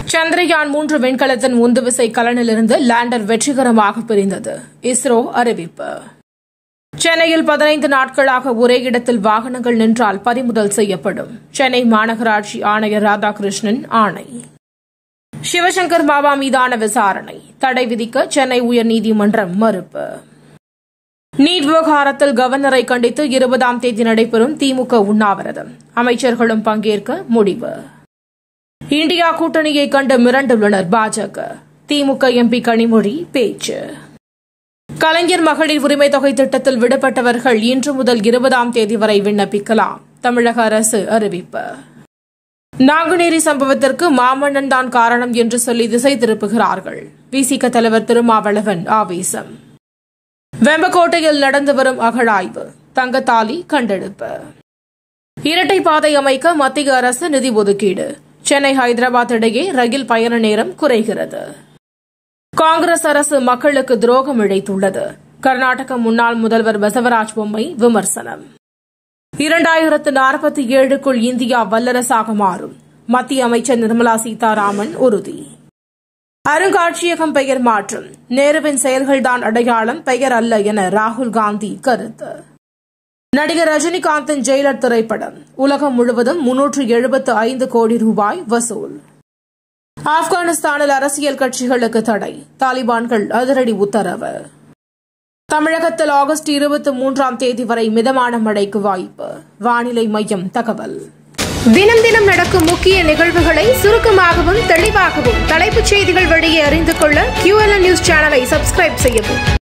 சந்திரயான் மூன்று விண்கலத்தின் உந்துவிசை கலனிலிருந்து லேண்டர் வெற்றிகரமாக பிரிந்தது இஸ்ரோ அறிவிப்பு சென்னையில் பதினைந்து நாட்களாக ஒரே இடத்தில் வாகனங்கள் நின்றால் பறிமுதல் செய்யப்படும் சென்னை மாநகராட்சி ஆணையர் ராதாகிருஷ்ணன் ஆணை சிவசங்கர் மாவா மீதான விசாரணை தடை விதிக்க சென்னை உயர்நீதிமன்றம் மறுப்பு நீட் விவகாரத்தில் கவர்னரை கண்டித்து இருபதாம் தேதி நடைபெறும் திமுக உண்ணாவிரதம் அமைச்சர்களும் பங்கேற்க முடிவு இந்தியா கூட்டணியை கண்டு மிரண்டுள்ளனர் பாஜக திமுக எம்பி கனிமொழி பேச்சு கலைஞர் மகளிர் உரிமை தொகை திட்டத்தில் விடுபட்டவர்கள் இன்று முதல் இருபதாம் தேதி வரை விண்ணப்பிக்கலாம் தமிழக அரசு அறிவிப்பு நாங்குநேரி சம்பவத்திற்கு மாமன்னன் தான் காரணம் என்று சொல்லி திசை திருப்புகிறார்கள் விசிக தலைவர் திருமாவளவன் ஆவேசம் வெம்பக்கோட்டையில் நடந்து வரும் அகழாய்வு தங்கத்தாலி கண்டெடுப்பு இரட்டை பாதை அமைக்க மத்திய அரசு நிதி ஒதுக்கீடு சென்னை ஹைதராபாத் இடையே ரயில் பயண நேரம் குறைகிறது காங்கிரஸ் அரசு மக்களுக்கு துரோகம் இழைத்துள்ளது கர்நாடக முன்னாள் முதல்வர் பசவராஜ் பொம்மை விமர்சனம் இரண்டாயிரத்து நாற்பத்தி ஏழுக்குள் இந்தியா வல்லரசாக மாறும் மத்திய அமைச்சர் நிர்மலா சீதாராமன் உறுதி அருங்காட்சியகம் பெயர் மாற்றம் நேருவின் செயல்கள்தான் அடையாளம் பெயர் அல்ல என ராகுல் காந்தி கருத்து நடிகர் ரஜினிகாந்தின் ஜெயிலர் திரைப்படம் உலகம் முழுவதும் முன்னூற்று எழுபத்து ஐந்து கோடி ரூபாய் வசூல் ஆப்கானிஸ்தானில் அரசியல் கட்சிகளுக்கு தடை தாலிபான்கள் அதிரடி உத்தரவு தமிழகத்தில் ஆகஸ்ட் இருபத்தி மூன்றாம் தேதி வரை மிதமான மழைக்கு வாய்ப்பு வானிலை மையம் தகவல் தினம் தினம் நடக்கும் முக்கிய நிகழ்வுகளை சுருக்கமாகவும் தெளிவாகவும் தலைப்புச் செய்திகள் வழியே அறிந்து கொள்ள QLN நியூஸ் சேனலை சப்ஸ்கிரைப் செய்யவும்